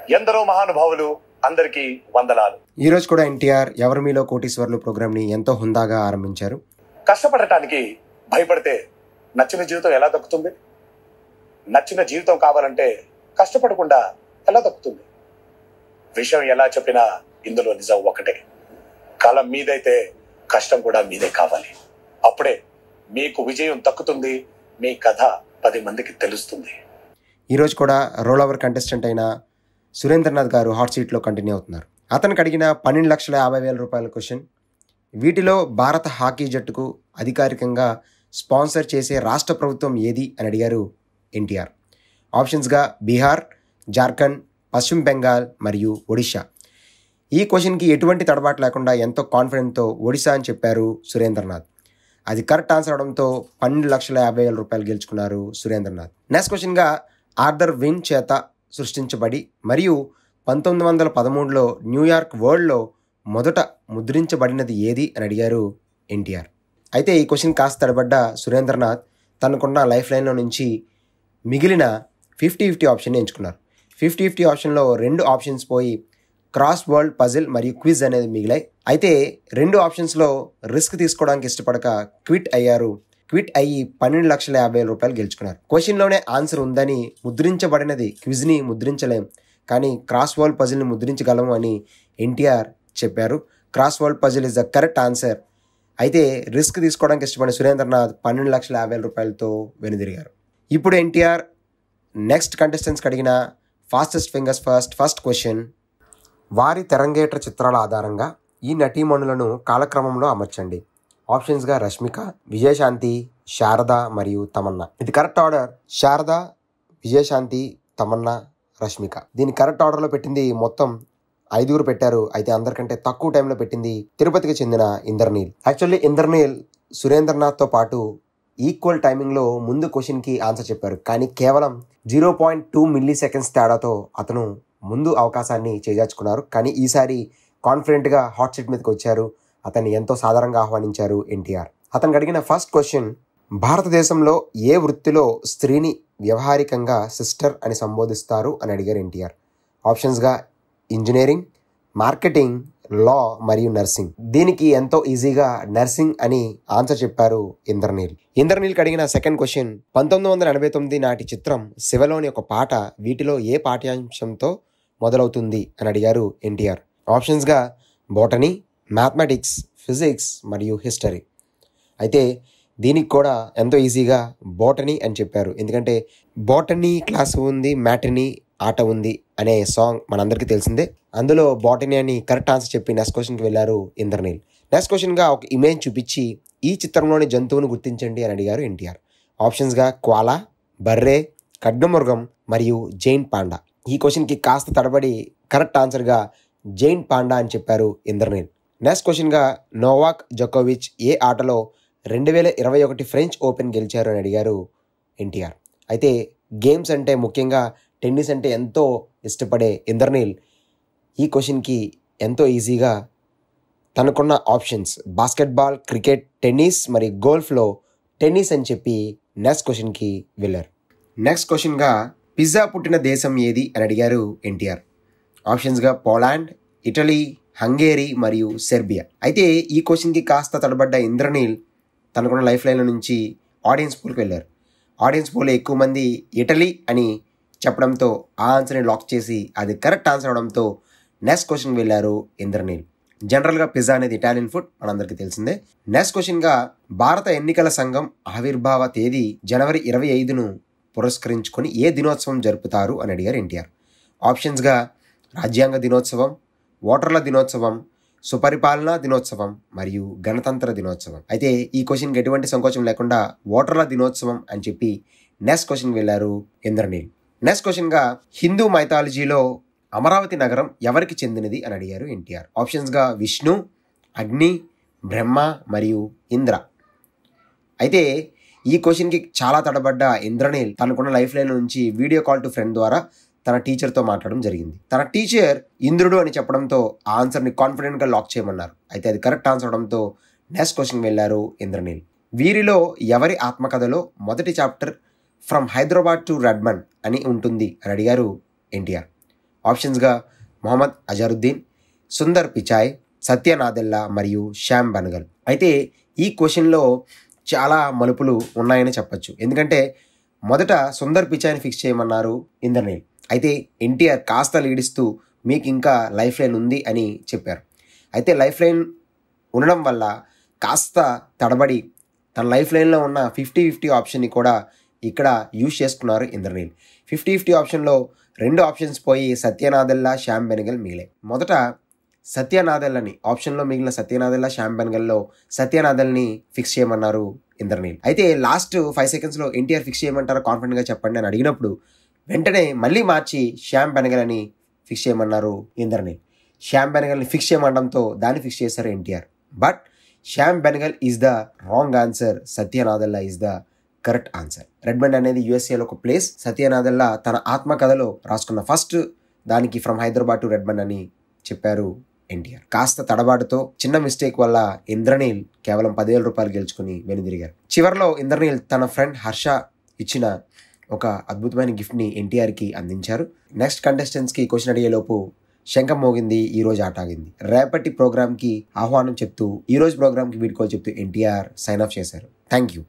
ఎందరో మహానుభావులు అందరికీ వందనాలు ఈ రోజు కూడా ఎన్టీఆర్ ఎవరు మీలో కోటీశ్వర్లు ప్రోగ్రామ్ ని ఎంతో హుందాగా ఆరంభించారు కష్టపడటానికి భయపడితే నచ్చిన జీవితం ఎలా దక్కుతుంది నచ్చిన జీవితం కావాలంటే కష్టపడకుండా ఎలా దక్కుతుంది విషయం ఎలా చెప్పినా ఇందులో నిజం ఒకటే కళ మీదైతే కష్టం కూడా మీదే కావాలి అప్పుడే మీకు విజయం దక్కుతుంది మీ కథ పది మందికి తెలుస్తుంది ఈ రోజు కూడా రోల్ ఓవర్ కంటెస్టెంట్ అయిన సురేంద్రనాథ్ గారు హాట్ సీట్లో కంటిన్యూ అవుతున్నారు అతనికి అడిగిన పన్నెండు లక్షల యాభై వేల రూపాయల క్వశ్చన్ వీటిలో భారత హాకీ జట్టుకు అధికారికంగా స్పాన్సర్ చేసే రాష్ట్ర ప్రభుత్వం ఏది అని అడిగారు ఎన్టీఆర్ ఆప్షన్స్గా బీహార్ జార్ఖండ్ పశ్చిమ బెంగాల్ మరియు ఒడిషా ఈ క్వశ్చన్కి ఎటువంటి తడబాటు లేకుండా ఎంతో కాన్ఫిడెంట్తో ఒడిశా అని చెప్పారు సురేంద్రనాథ్ అది కరెక్ట్ ఆన్సర్ అవడంతో పన్నెండు లక్షల యాభై వేల రూపాయలు గెలుచుకున్నారు సురేంద్రనాథ్ నెక్స్ట్ క్వశ్చన్గా ఆర్థర్ విన్ చేత సృష్టించబడి మరియు పంతొమ్మిది వందల పదమూడులో న్యూయార్క్ వరల్డ్లో మొదట ముద్రించబడినది ఏది అని అడిగారు ఎన్టీఆర్ అయితే ఈ క్వశ్చన్ కాస్త తడబడ్డ సురేంద్రనాథ్ తనకున్న లైఫ్ లైన్లో నుంచి మిగిలిన ఫిఫ్టీ ఫిఫ్టీ ఆప్షన్ ఎంచుకున్నారు ఫిఫ్టీ ఫిఫ్టీ ఆప్షన్లో రెండు ఆప్షన్స్ పోయి క్రాస్ వరల్డ్ పజిల్ మరియు క్విజ్ అనేది మిగిలాయి అయితే రెండు ఆప్షన్స్లో రిస్క్ తీసుకోవడానికి ఇష్టపడక క్విట్ అయ్యారు క్విట్ అయ్యి పన్నెండు లక్షల యాభై వేల రూపాయలు గెలుచుకున్నారు క్వశ్చన్లోనే ఆన్సర్ ఉందని ముద్రించబడినది క్విజ్ని ముద్రించలేం కానీ క్రాస్ వరల్డ్ పజిల్ని ముద్రించగలము అని ఎన్టీఆర్ చెప్పారు crossword puzzle is the correct answer అయితే రిస్క్ తీసుకోవడానికి ఇష్టపడిన సురేంద్రనాథ్ పన్నెండు లక్షల యాభై వేల రూపాయలతో వెనుదిరిగారు ఇప్పుడు ఎన్టీఆర్ నెక్స్ట్ కంటెస్టెంట్స్కి అడిగిన fastest fingers first first question వారి తెరంగేట్ర చిత్రాల ఆధారంగా ఈ నటీమణులను కాలక్రమంలో అమర్చండి ఆప్షన్స్గా రష్మిక విజయశాంతి శారద మరియు తమన్నా ఇది కరెక్ట్ ఆర్డర్ శారద విజయశాంతి తమన్నా రష్మిక దీని కరెక్ట్ ఆర్డర్లో పెట్టింది మొత్తం ఐదుగురు పెట్టారు అయితే అందరికంటే తక్కువ టైంలో పెట్టింది తిరుపతికి చెందిన ఇంద్రనీల్ యాక్చువల్లీ ఇంద్రనీల్ సురేంద్రనాథ్తో పాటు ఈక్వల్ టైమింగ్లో ముందు క్వశ్చన్కి ఆన్సర్ చెప్పారు కానీ కేవలం zero point two milliseconds తేడాతో అతను ముందు అవకాశాన్ని చేజార్చుకున్నారు కానీ ఈసారి కాన్ఫిడెంట్గా హాట్ సీట్ మీదకి వచ్చారు అతన్ని ఎంతో సాధారణంగా ఆహ్వానించారు ఎన్టీఆర్ అతనికి అడిగిన ఫస్ట్ క్వశ్చన్ భారతదేశంలో ఏ వృత్తిలో స్త్రీని వ్యవహారికంగా సిస్టర్ అని సంబోధిస్తారు అని అడిగారు ఎన్టీఆర్ ఆప్షన్స్గా ఇంజనీరింగ్ మార్కెటింగ్ లా మరియు నర్సింగ్ దీనికి ఎంతో ఈజీగా నర్సింగ్ అని ఆన్సర్ చెప్పారు ఇంద్రనీల్ ఇంద్రనీల్కి అడిగిన సెకండ్ క్వశ్చన్ పంతొమ్మిది వందల ఎనభై తొమ్మిది నాటి చిత్రం శివలోని ఒక పాట వీటిలో ఏ పాఠ్యాంశంతో మొదలవుతుంది అని అడిగారు ఎన్టీఆర్ ఆప్షన్స్గా బోటనీ మ్యాథమెటిక్స్ ఫిజిక్స్ మరియు హిస్టరీ అయితే దీనికి కూడా ఎంతో ఈజీగా బోటనీ అని చెప్పారు ఎందుకంటే బోటనీ క్లాస్ ఉంది మ్యాటనీ ఆట ఉంది అనే సాంగ్ మనందరికీ తెలిసిందే అందులో బాటనీ అని కరెక్ట్ ఆన్సర్ చెప్పి నెక్స్ట్ క్వశ్చన్కి వెళ్ళారు ఇంద్రనీల్ నెక్స్ట్ క్వశ్చన్గా ఒక ఇమేజ్ చూపించి ఈ చిత్రంలోని జంతువును గుర్తించండి అని అడిగారు ఎన్టీఆర్ ఆప్షన్స్గా క్వాలా బర్రే ఖడ్గమృగం మరియు జైన్ పాండా ఈ క్వశ్చన్కి కాస్త తడబడి కరెక్ట్ ఆన్సర్గా జైన్ పాండా అని చెప్పారు ఇంద్రనీల్ నెక్స్ట్ క్వశ్చన్గా నోవాక్ జోకోవిచ్ ఏ ఆటలో రెండు వేల ఇరవై ఒకటి ఫ్రెంచ్ ఓపెన్ గెలిచారు అని అడిగారు ఎన్టీఆర్ అయితే గేమ్స్ అంటే ముఖ్యంగా టెన్నిస్ అంటే ఎంతో ఇష్టపడే ఇంద్రనీల్ ఈ క్వశ్చన్కి ఎంతో ఈజీగా తనకున్న ఆప్షన్స్ బాస్కెట్బాల్ క్రికెట్ టెన్నిస్ మరి గోల్ఫ్లో టెన్నిస్ అని చెప్పి నెక్స్ట్ క్వశ్చన్కి వెళ్ళారు నెక్స్ట్ క్వశ్చన్గా పిజ్జా పుట్టిన దేశం ఏది అని అడిగారు ఎన్టీఆర్ ఆప్షన్స్గా పోలాండ్ ఇటలీ హంగేరీ మరియు సెర్బియా అయితే ఈ క్వశ్చన్కి కాస్త తడబడ్డ ఇంద్రనీల్ తనకున్న లైఫ్ లైన్ల నుంచి ఆడియన్స్ పోల్కి వెళ్ళారు ఆడియన్స్ పోల్లో ఎక్కువ మంది ఇటలీ అని చెప్పడంతో ఆ ఆన్సర్ని లాక్ చేసి అది కరెక్ట్ ఆన్సర్ అవడంతో నెక్స్ట్ క్వశ్చన్ వెళ్ళారు ఇంద్రనీల్ జనరల్గా పిజ్జా అనేది ఇటాలియన్ ఫుడ్ మనందరికీ తెలిసిందే నెక్స్ట్ క్వశ్చన్గా భారత ఎన్నికల సంఘం ఆవిర్భావ తేదీ జనవరి ఇరవై ఐదును పురస్కరించుకొని ఏ దినోత్సవం జరుపుతారు అని అడిగారు ఎన్టీఆర్ ఆప్షన్స్గా రాజ్యాంగ దినోత్సవం ఓటర్ల దినోత్సవం సుపరిపాలనా దినోత్సవం మరియు గణతంత్ర దినోత్సవం అయితే ఈ క్వశ్చన్కి ఎటువంటి సంకోచం లేకుండా ఓటర్ల దినోత్సవం అని చెప్పి నెక్స్ట్ క్వశ్చన్ వెళ్ళారు ఇంద్రనీల్ నెక్స్ట్ క్వశ్చన్గా హిందూ మైథాలజీలో అమరావతి నగరం ఎవరికి చెందినది అని అడిగారు ఎన్టీఆర్ ఆప్షన్స్గా విష్ణు అగ్ని బ్రహ్మ మరియు ఇంద్ర అయితే ఈ క్వశ్చన్కి చాలా తడబడ్డ ఇంద్రనీల్ తనకున్న లైఫ్ లైన్ నుంచి వీడియో కాల్ టు ఫ్రెండ్ ద్వారా తన టీచర్తో మాట్లాడడం జరిగింది తన టీచర్ ఇంద్రుడు అని చెప్పడంతో ఆ ఆన్సర్ని కాన్ఫిడెంట్గా లాక్ చేయమన్నారు అయితే అది కరెక్ట్ ఆన్సర్ అవడంతో నెక్స్ట్ క్వశ్చన్ వెళ్ళారు ఇంద్రనీల్ వీరిలో ఎవరి ఆత్మకథలో మొదటి chapter from Hyderabad to Redmond అని ఉంటుంది అని అడిగారు ఎన్టీఆర్ ఆప్షన్స్గా మొహమ్మద్ అజరుద్దీన్ సుందర్ పిచాయ్ సత్య నాదెల్లా మరియు శ్యామ్ బనగల్ అయితే ఈ క్వశ్చన్లో చాలా మలుపులు ఉన్నాయని చెప్పొచ్చు ఎందుకంటే మొదట సుందర్ పిచాయ్ని ఫిక్స్ చేయమన్నారు ఇంద్రనీల్ అయితే ఎన్టీఆర్ కాస్త లీడిస్తూ మీకు ఇంకా లైఫ్ లైన్ ఉంది అని చెప్పారు అయితే లైఫ్ లైన్ ఉండడం వల్ల కాస్త తడబడి తన లైఫ్ లైన్లో ఉన్న ఫిఫ్టీ ఫిఫ్టీ ఆప్షన్ని కూడా ఇక్కడ యూజ్ చేసుకున్నారు ఇంద్రనీల్ ఫిఫ్టీ ఫిఫ్టీ ఆప్షన్లో రెండు ఆప్షన్స్ పోయి సత్యనాదెల్లా శ్యామ్ బెనగల్ మిగిలాయి మొదట సత్యనాదెల్లని ఆప్షన్లో మిగిలిన సత్యనాదెల్లా శ్యామ్ బెనగల్లో సత్యనాదెల్ని ఫిక్స్ చేయమన్నారు ఇంద్రనీల్ అయితే లాస్ట్ ఫైవ్ సెకండ్స్లో ఎన్టీఆర్ ఫిక్స్ చేయమంటారా కాన్ఫిడెంట్గా చెప్పండి అని అడిగినప్పుడు వెంటనే మళ్ళీ మార్చి శ్యామ్ బెనగల్ అని ఫిక్స్ చేయమన్నారు ఇంద్రనీల్ శ్యామ్ బెనగల్ని ఫిక్స్ చేయమండంతో దాన్ని ఫిక్స్ చేశారు NTR but Shyam Benegal is the wrong answer Satya Nadella is the correct answer Redmond అనేది యుఎస్ఏలో ఒక ప్లేస్ సత్యనాదెల్లా తన ఆత్మకథలో రాసుకున్న ఫస్ట్ దానికి ఫ్రమ్ హైదరాబాద్ టు రెడ్మండ్ అని చెప్పారు ఎన్టీఆర్ కాస్త తడబాటుతో చిన్న మిస్టేక్ వల్ల ఇంద్రనీల్ కేవలం పదివేల రూపాయలు గెలుచుకుని వెనుదిరిగారు చివరిలో ఇంద్రనీల్ తన ఫ్రెండ్ హర్ష ఇచ్చిన ఒక అద్భుతమైన గిఫ్ట్ని ఎన్టీఆర్కి అందించారు నెక్స్ట్ కంటెస్టెంట్స్కి క్వశ్చన్ అడిగేలోపు శంఖం మోగింది ఈ రోజు ఆట ఆగింది రేపటి ప్రోగ్రామ్కి ఆహ్వానం చెప్తూ ఈ రోజు ప్రోగ్రామ్కి వీడ్కోలు చెప్తూ ఎన్టీఆర్ సైన్ ఆఫ్ చేశారు థ్యాంక్ యూ